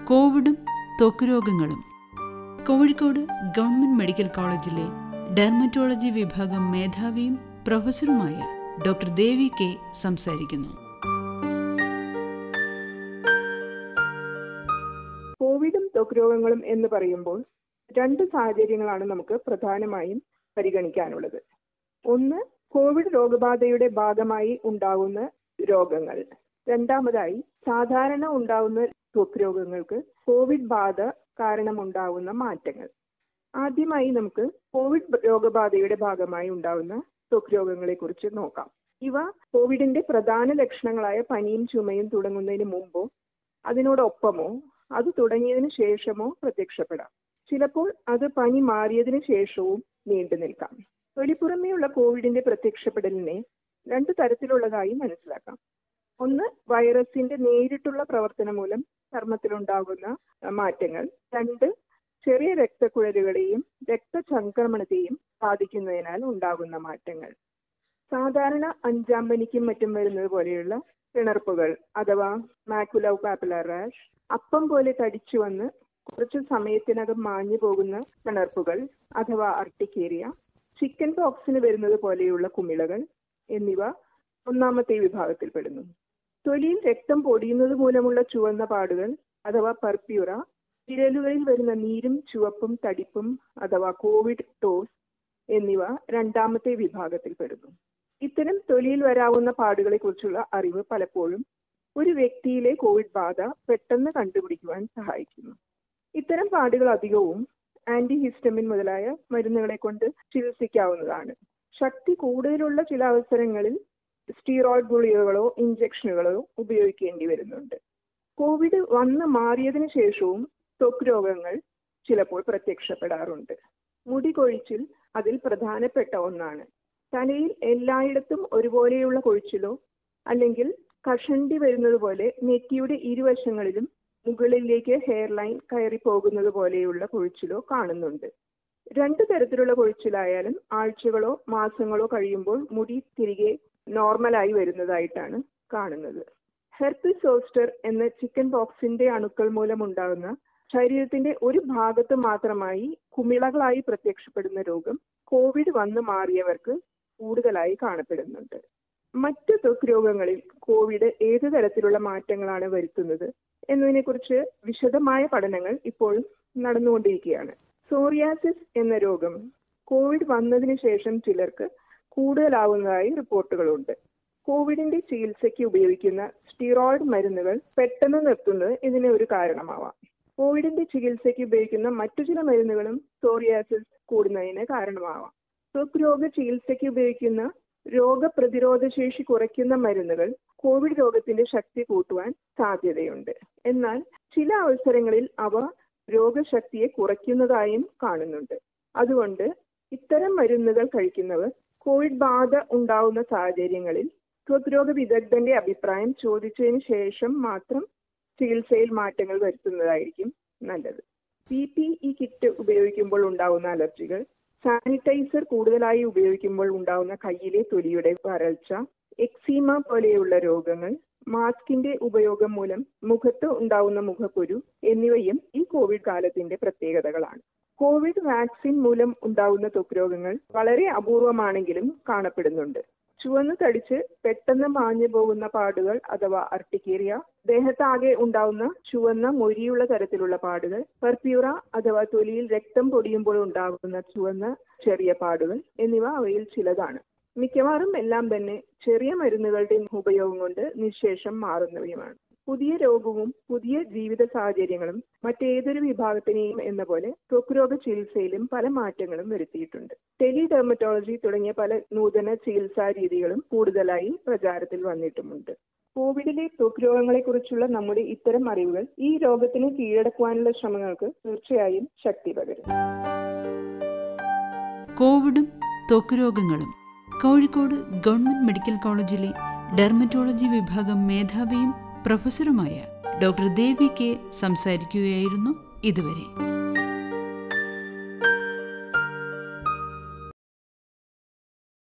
കോവിഡും ത്വക്ക് രോഗങ്ങളും കോഴിക്കോട് ഗവൺമെന്റ് മെഡിക്കൽ കോളേജിലെ ഡെർമറ്റോളജി വിഭാഗം മേധാവിയും പ്രൊഫസറുമായ ഡോക്ടർ ദേവി കെ സംസാരിക്കുന്നു കോവിഡും ത്വക്ക് രോഗങ്ങളും എന്ന് പറയുമ്പോൾ രണ്ട് സാഹചര്യങ്ങളാണ് നമുക്ക് പ്രധാനമായും പരിഗണിക്കാനുള്ളത് ഒന്ന് കോവിഡ് രോഗബാധയുടെ ഭാഗമായി ഉണ്ടാകുന്ന രോഗങ്ങൾ രണ്ടാമതായി സാധാരണ ഉണ്ടാകുന്ന ത്വക്ക് രോഗങ്ങൾക്ക് കോവിഡ് ബാധ കാരണമുണ്ടാകുന്ന മാറ്റങ്ങൾ ആദ്യമായി നമുക്ക് കോവിഡ് രോഗബാധയുടെ ഭാഗമായി ഉണ്ടാകുന്ന ത്വക്ക് രോഗങ്ങളെ കുറിച്ച് നോക്കാം ഇവ കോവിഡിന്റെ പ്രധാന ലക്ഷണങ്ങളായ പനിയും ചുമയും തുടങ്ങുന്നതിന് മുമ്പോ അതിനോടൊപ്പമോ അത് തുടങ്ങിയതിനു ശേഷമോ പ്രത്യക്ഷപ്പെടാം ചിലപ്പോൾ അത് പനി മാറിയതിനു ശേഷവും നീണ്ടു നിൽക്കാം തൊലിപ്പുറമേയുള്ള കോവിഡിന്റെ പ്രത്യക്ഷപ്പെടലിനെ രണ്ട് തരത്തിലുള്ളതായി മനസ്സിലാക്കാം ഒന്ന് വൈറസിന്റെ നേരിട്ടുള്ള പ്രവർത്തനം മൂലം ചർമ്മത്തിലുണ്ടാകുന്ന മാറ്റങ്ങൾ രണ്ട് ചെറിയ രക്തക്കുഴലുകളെയും രക്തചംക്രമണത്തെയും ബാധിക്കുന്നതിനാൽ ഉണ്ടാകുന്ന മാറ്റങ്ങൾ സാധാരണ അഞ്ചാം പനിക്കും മറ്റും വരുന്നത് പോലെയുള്ള പിണർപ്പുകൾ അഥവാ മാക്കുലോ പാപ്പുലർ റാഷ് അപ്പം പോലെ തടിച്ചു വന്ന് കുറച്ചു സമയത്തിനകം മാഞ്ഞു പോകുന്ന പിണർപ്പുകൾ അഥവാ അർട്ടിക്കേരിയ ചിക്കൻ പോക്സിന് വരുന്നത് പോലെയുള്ള കുമിളകൾ എന്നിവ ഒന്നാമത്തെ വിഭാഗത്തിൽപ്പെടുന്നു തൊലിയിൽ രക്തം പൊടിയുന്നത് മൂലമുള്ള ചുവന്ന പാടുകൾ അഥവാ പർപ്യൂറ വിരലുകളിൽ വരുന്ന നീരും ചുവപ്പും തടിപ്പും അഥവാ കോവിഡ് ടോസ് എന്നിവ രണ്ടാമത്തെ വിഭാഗത്തിൽപ്പെടുന്നു ഇത്തരം തൊലിയിൽ വരാവുന്ന പാടുകളെ കുറിച്ചുള്ള അറിവ് പലപ്പോഴും ഒരു വ്യക്തിയിലെ കോവിഡ് ബാധ പെട്ടെന്ന് കണ്ടുപിടിക്കുവാൻ സഹായിക്കുന്നു ഇത്തരം പാടുകൾ അധികവും ആന്റിഹിസ്റ്റമിൻ മുതലായ മരുന്നുകളെ കൊണ്ട് ചികിത്സിക്കാവുന്നതാണ് ശക്തി കൂടുതലുള്ള ചില അവസരങ്ങളിൽ സ്റ്റീറോയിഡ് ഗുളികകളോ ഇഞ്ചക്ഷനുകളോ ഉപയോഗിക്കേണ്ടി വരുന്നുണ്ട് കോവിഡ് വന്ന് മാറിയതിനു ശേഷവും ത്വക്ക് രോഗങ്ങൾ ചിലപ്പോൾ പ്രത്യക്ഷപ്പെടാറുണ്ട് മുടി കൊഴിച്ചിൽ അതിൽ പ്രധാനപ്പെട്ട ഒന്നാണ് തലയിൽ എല്ലായിടത്തും ഒരുപോലെയുള്ള കൊഴിച്ചിലോ അല്ലെങ്കിൽ കഷണ്ടി വരുന്നത് പോലെ നെറ്റിയുടെ ഇരുവശങ്ങളിലും മുകളിലേക്ക് ഹെയർ ലൈൻ കയറി പോകുന്നത് പോലെയുള്ള കൊഴിച്ചിലോ കാണുന്നുണ്ട് രണ്ടു തരത്തിലുള്ള കൊഴിച്ചിലായാലും ആഴ്ചകളോ മാസങ്ങളോ കഴിയുമ്പോൾ മുടി തിരികെ നോർമലായി വരുന്നതായിട്ടാണ് കാണുന്നത് ഹെർപ്പിസ് സോസ്റ്റർ എന്ന ചിക്കൻ പോക്സിന്റെ അണുക്കൾ മൂലമുണ്ടാകുന്ന ശരീരത്തിന്റെ ഒരു ഭാഗത്ത് മാത്രമായി കുമിളകളായി പ്രത്യക്ഷപ്പെടുന്ന രോഗം കോവിഡ് വന്നു മാറിയവർക്ക് കൂടുതലായി കാണപ്പെടുന്നുണ്ട് മറ്റു ത്വക്ക് രോഗങ്ങളിൽ കോവിഡ് ഏത് തരത്തിലുള്ള മാറ്റങ്ങളാണ് വരുത്തുന്നത് എന്നതിനെക്കുറിച്ച് വിശദമായ പഠനങ്ങൾ ഇപ്പോഴും നടന്നുകൊണ്ടിരിക്കുകയാണ് സോറിയാസിസ് എന്ന രോഗം കോവിഡ് വന്നതിന് ശേഷം ചിലർക്ക് കൂടുതലാവുന്നതായി റിപ്പോർട്ടുകളുണ്ട് കോവിഡിന്റെ ചികിത്സയ്ക്ക് ഉപയോഗിക്കുന്ന സ്റ്റിറോയിഡ് മരുന്നുകൾ പെട്ടെന്ന് നിർത്തുന്നത് ഇതിന് ഒരു കാരണമാവാം കോവിഡിന്റെ ചികിത്സയ്ക്ക് ഉപയോഗിക്കുന്ന മറ്റു ചില മരുന്നുകളും സോറിയാസിസ് കൂടുന്നതിന് കാരണമാവാം ത്വക്ക് രോഗ ചികിത്സയ്ക്ക് ഉപയോഗിക്കുന്ന രോഗപ്രതിരോധ ശേഷി കുറയ്ക്കുന്ന മരുന്നുകൾ കോവിഡ് രോഗത്തിന്റെ ശക്തി കൂട്ടുവാൻ സാധ്യതയുണ്ട് എന്നാൽ ചില അവസരങ്ങളിൽ അവ രോഗശക്തിയെ കുറയ്ക്കുന്നതായും കാണുന്നുണ്ട് അതുകൊണ്ട് ഇത്തരം മരുന്നുകൾ കഴിക്കുന്നവർ കോവിഡ് ബാധ ഉണ്ടാവുന്ന സാഹചര്യങ്ങളിൽ ത്വക്രോഗ വിദഗ്ധന്റെ അഭിപ്രായം ചോദിച്ചതിന് ശേഷം മാത്രം ചികിത്സയിൽ മാറ്റങ്ങൾ വരുത്തുന്നതായിരിക്കും നല്ലത് പി പി ഇ കിറ്റ് ഉപയോഗിക്കുമ്പോൾ ഉണ്ടാവുന്ന അലർജികൾ സാനിറ്റൈസർ കൂടുതലായി ഉപയോഗിക്കുമ്പോൾ ഉണ്ടാവുന്ന കയ്യിലെ തൊലിയുടെ വരൾച്ച എക്സീമ പോലെയുള്ള രോഗങ്ങൾ മാസ്കിന്റെ ഉപയോഗം മൂലം മുഖത്ത് ഉണ്ടാവുന്ന മുഖക്കുരു എന്നിവയും ഈ കോവിഡ് കാലത്തിന്റെ പ്രത്യേകതകളാണ് കോവിഡ് വാക്സിൻ മൂലം ഉണ്ടാവുന്ന ത്വക്ക് രോഗങ്ങൾ വളരെ അപൂർവമാണെങ്കിലും കാണപ്പെടുന്നുണ്ട് ചുവന്ന് തടിച്ച് പെട്ടെന്ന് മാഞ്ഞു പോകുന്ന പാടുകൾ അഥവാ അർട്ടിക്കേറിയ ദേഹത്താകെ ഉണ്ടാവുന്ന ചുവന്ന മൊരിയുള്ള തരത്തിലുള്ള പാടുകൾ പെർപ്യൂറ അഥവാ തൊലിയിൽ രക്തം പൊടിയുമ്പോൾ ഉണ്ടാകുന്ന ചുവന്ന ചെറിയ പാടുകൾ എന്നിവ അവയിൽ ചിലതാണ് മിക്കവാറും എല്ലാം തന്നെ ചെറിയ മരുന്നുകളുടെ ഉപയോഗം കൊണ്ട് നിശേഷം മാറുന്നവയുമാണ് പുതിയ രോഗവും പുതിയ ജീവിത സാഹചര്യങ്ങളും മറ്റേതൊരു വിഭാഗത്തിനെയും എന്ന പോലെ ത്വക്ക് രോഗ ചികിത്സയിലും പല മാറ്റങ്ങളും വരുത്തിയിട്ടുണ്ട് ടെലി ഡെർമറ്റോളജി തുടങ്ങിയ പല നൂതന ചികിത്സാ രീതികളും കൂടുതലായി പ്രചാരത്തിൽ വന്നിട്ടുമുണ്ട് കോവിഡിലെ ത്വക്ക് രോഗങ്ങളെക്കുറിച്ചുള്ള നമ്മുടെ ഇത്തരം അറിവുകൾ ഈ രോഗത്തിനെ കീഴടക്കുവാനുള്ള ശ്രമങ്ങൾക്ക് തീർച്ചയായും ശക്തി പകരും കോവിഡും ത്വക്ക് രോഗങ്ങളും കോഴിക്കോട് ഗവൺമെന്റ് മെഡിക്കൽ കോളേജിലെ ഡെർമറ്റോളജി വിഭാഗം മേധാവിയും പ്രൊഫസറുമായ ഡോക്ടർ ദേവി കെ സംസാരിക്കുകയായിരുന്നു ഇതുവരെ